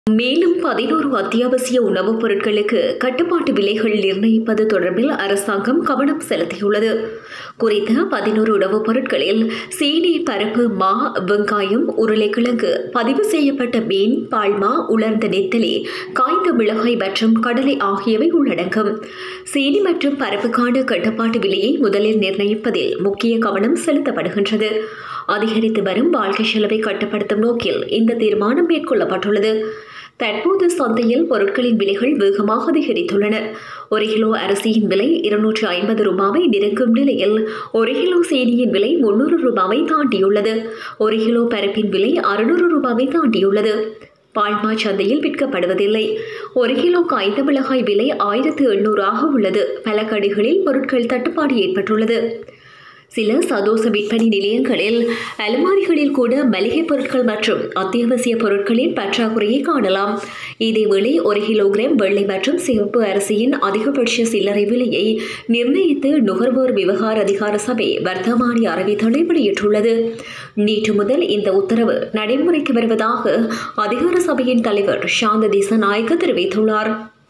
மேலும் பதினோரு அத்தியாவசிய உணவுப் பொருட்களுக்கு கட்டுப்பாட்டு விலைகள் நிர்ணயிப்பது தொடர்பில் அரசாங்கம் கவனம் செலுத்தியுள்ளது குறித்த பதினோரு உணவுப் பொருட்களில் சீனி பருப்பு மா வெங்காயம் உருளைக்கிழங்கு பதிவு செய்யப்பட்ட மீன் பால்மா உலர்ந்த நெத்தலி காய்ந்த மிளகாய் மற்றும் கடலை ஆகியவை உள்ளடங்கும் சீனி மற்றும் பருப்புக்கான கட்டுப்பாட்டு விலையை முதலில் நிர்ணயிப்பதில் முக்கிய கவனம் செலுத்தப்படுகின்றது அதிகரித்து வரும் வாழ்க்கை செலவை கட்டுப்படுத்தும் நோக்கில் இந்த தீர்மானம் மேற்கொள்ளப்பட்டுள்ளது தற்போது சந்தையில் பொருட்களின் விலைகள் வேகமாக அதிகரித்துள்ளன ஒரு கிலோ அரிசியின் விலை இருநூற்று ஐம்பது ரூபாவை நெருங்கும் நிலையில் ஒரு கிலோ சீனியின் விலை முன்னூறு ரூபாவை தாண்டியுள்ளது ஒரு கிலோ பருப்பின் விலை அறுநூறு ரூபாவை தாண்டியுள்ளது பால்மா சந்தையில் விற்கப்படுவதில்லை ஒரு கிலோ காய்ந்த மிளகாய் விலை ஆயிரத்து எண்ணூறாக உள்ளது பல கடைகளில் பொருட்கள் தட்டுப்பாடு ஏற்பட்டுள்ளது சில சதோச விற்பனை நிலையங்களில் அலமாரிகளில் கூட மளிகை பொருட்கள் மற்றும் அத்தியாவசிய பொருட்களின் பற்றாக்குறையை காணலாம் இதேவேளை ஒரு கிலோகிராம் வெள்ளை மற்றும் சிவப்பு அரிசியின் அதிகபட்ச சில்லறை விலையை நிர்ணயித்து நுகர்வோர் விவகார அதிகார சபை வர்த்தமானி அறிவித்தலை வெளியிட்டுள்ளது நேற்று முதல் இந்த உத்தரவு நடைமுறைக்கு வருவதாக அதிகார சபையின் தலைவர் சாந்த திசநாயக்க தெரிவித்துள்ளார்